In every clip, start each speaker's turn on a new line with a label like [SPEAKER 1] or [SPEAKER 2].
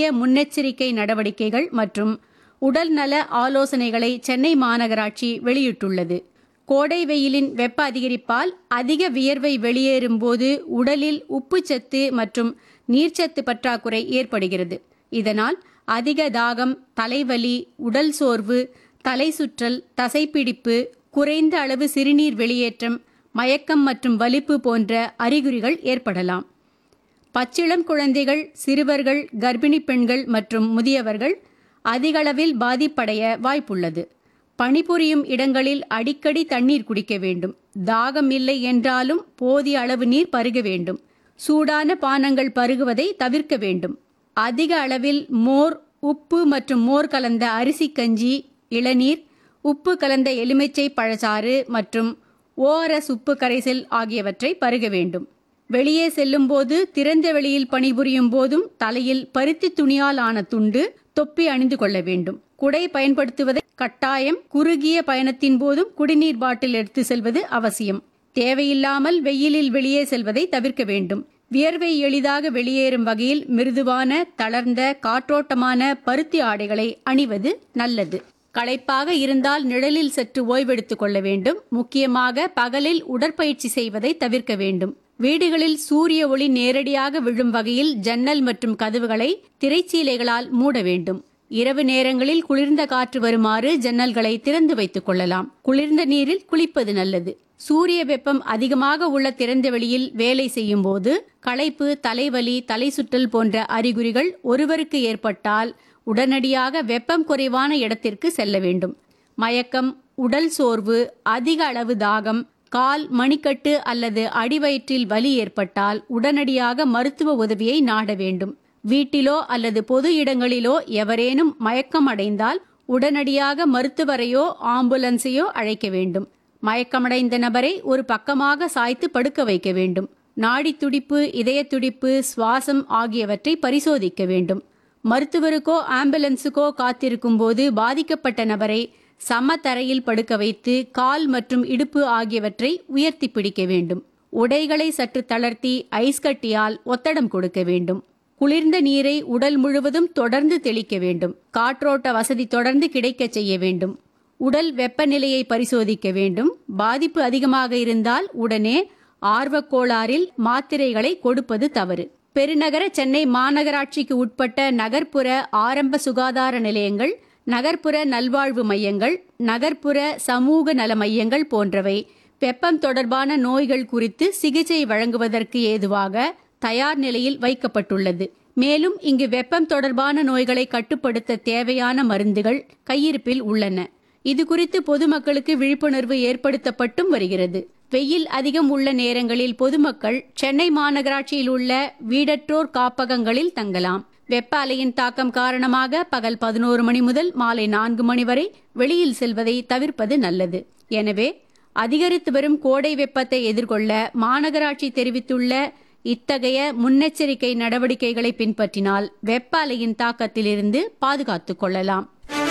[SPEAKER 1] முன்னெச்சரிக்கை நடவடிக்கைகள் மற்றும் உடல்நல ஆலோசனைகளை சென்னை மாநகராட்சி வெளியிட்டுள்ளது கோடை வெயிலின் வெப்ப அதிகரிப்பால் அதிக வியர்வை வெளியேறும்போது உடலில் உப்புச்சத்து மற்றும் நீர்ச்சத்து பற்றாக்குறை ஏற்படுகிறது இதனால் அதிக தாகம் தலைவலி உடல் சோர்வு தலை சுற்றல் தசைப்பிடிப்பு குறைந்த அளவு சிறுநீர் வெளியேற்றம் மயக்கம் மற்றும் வலிப்பு போன்ற அறிகுறிகள் ஏற்படலாம் பச்சிளம் குழந்தைகள் சிறுவர்கள் கர்ப்பிணி பெண்கள் மற்றும் முதியவர்கள் அதிகளவில் பாதிப்படைய வாய்ப்புள்ளது பணிபுரியும் இடங்களில் அடிக்கடி தண்ணீர் குடிக்க வேண்டும் தாகம் இல்லை என்றாலும் போதிய அளவு நீர் பருக வேண்டும் சூடான பானங்கள் பருகுவதை தவிர்க்க வேண்டும் அதிக அளவில் மோர் உப்பு மற்றும் மோர் கலந்த அரிசி கஞ்சி இளநீர் உப்பு கலந்த எலுமிச்சை பழச்சாறு மற்றும் ஓஆர்எஸ் உப்பு கரைசல் ஆகியவற்றை பருக வேண்டும் வெளியே செல்லும்போது திறந்த வெளியில் பணிபுரியும் போதும் தலையில் பருத்தி துணியால் ஆன துண்டு தொப்பி அணிந்து கொள்ள வேண்டும் குடை பயன்படுத்துவதை கட்டாயம் குறுகிய பயணத்தின் போதும் குடிநீர் பாட்டில் எடுத்து செல்வது அவசியம் தேவையில்லாமல் வெயிலில் வெளியே செல்வதை தவிர்க்க வேண்டும் வியர்வை எளிதாக வெளியேறும் வகையில் மிருதுவான தளர்ந்த காற்றோட்டமான பருத்தி ஆடைகளை அணிவது நல்லது களைப்பாக இருந்தால் நிழலில் சற்று ஓய்வெடுத்துக் கொள்ள வேண்டும் முக்கியமாக பகலில் உடற்பயிற்சி செய்வதை தவிர்க்க வேண்டும் வீடுகளில் சூரிய ஒளி நேரடியாக விழும் வகையில் ஜன்னல் மற்றும் கதவுகளை திரைச்சீலைகளால் மூட வேண்டும் இரவு நேரங்களில் குளிர்ந்த காற்று வருமாறு ஜன்னல்களை திறந்து வைத்துக் கொள்ளலாம் குளிர்ந்த நீரில் குளிப்பது நல்லது சூரிய வெப்பம் அதிகமாக உள்ள திறந்த வெளியில் வேலை செய்யும் போது களைப்பு தலைவலி தலை சுற்றல் போன்ற அறிகுறிகள் ஒருவருக்கு ஏற்பட்டால் உடனடியாக வெப்பம் குறைவான இடத்திற்கு செல்ல வேண்டும் மயக்கம் உடல் சோர்வு அதிக அளவு தாகம் கால் மணிக்கட்டு அல்லது அடிவயிற்றில் வலி ஏற்பட்டால் உடனடியாக மருத்துவ உதவியை நாட வேண்டும் வீட்டிலோ அல்லது பொது இடங்களிலோ எவரேனும் மயக்கம் அடைந்தால் உடனடியாக மருத்துவரையோ ஆம்புலன்ஸையோ அழைக்க வேண்டும் மயக்கமடைந்த நபரை ஒரு பக்கமாக சாய்த்து படுக்க வைக்க வேண்டும் நாடி துடிப்பு இதய துடிப்பு சுவாசம் ஆகியவற்றை பரிசோதிக்க வேண்டும் மருத்துவருக்கோ ஆம்புலன்ஸுக்கோ காத்திருக்கும் போது பாதிக்கப்பட்ட நபரை சம தரையில் படுக்க வைத்து கால் மற்றும் இடுப்பு ஆகியவற்றை உயர்த்தி பிடிக்க வேண்டும் உடைகளை சற்று தளர்த்தி ஐஸ் கட்டியால் ஒத்தடம் கொடுக்க வேண்டும் குளிர்ந்த நீரை உடல் முழுவதும் தொடர்ந்து தெளிக்க வேண்டும் காற்றோட்ட வசதி தொடர்ந்து கிடைக்கச் செய்ய வேண்டும் உடல் வெப்பநிலையை பரிசோதிக்க வேண்டும் பாதிப்பு அதிகமாக இருந்தால் உடனே ஆர்வக் கோளாறில் மாத்திரைகளை கொடுப்பது தவறு பெருநகர சென்னை மாநகராட்சிக்கு உட்பட்ட நகர்ப்புற ஆரம்ப சுகாதார நிலையங்கள் நகர்ப்புற நல்வாழ்வு மையங்கள் நகர்ப்புற சமூக நல மையங்கள் போன்றவை வெப்பம் தொடர்பான நோய்கள் குறித்து சிகிச்சை வழங்குவதற்கு ஏதுவாக தயார் நிலையில் வைக்கப்பட்டுள்ளது மேலும் இங்கு வெப்பம் தொடர்பான நோய்களை கட்டுப்படுத்த தேவையான மருந்துகள் கையிருப்பில் உள்ளன இது குறித்து பொதுமக்களுக்கு விழிப்புணர்வு ஏற்படுத்தப்பட்டும் வருகிறது வெயில் அதிகம் உள்ள நேரங்களில் பொதுமக்கள் சென்னை மாநகராட்சியில் உள்ள வீடற்றோர் காப்பகங்களில் தங்கலாம் வெப்ப அலையின் தாக்கம் காரணமாக பகல் பதினோரு மணி முதல் மாலை நான்கு மணி வரை வெளியில் செல்வதை தவிர்ப்பது நல்லது எனவே அதிகரித்து வரும் கோடை வெப்பத்தை எதிர்கொள்ள மாநகராட்சி தெரிவித்துள்ள இத்தகைய முன்னெச்சரிக்கை நடவடிக்கைகளை பின்பற்றினால் வெப்ப அலையின் தாக்கத்திலிருந்து பாதுகாத்துக் கொள்ளலாம்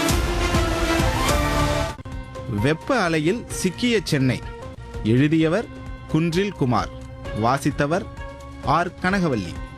[SPEAKER 2] வெப்ப அலையில் சிக்கிய சென்னை எழுதியவர் குன்றில் குமார் வாசித்தவர் ஆர் கனகவல்லி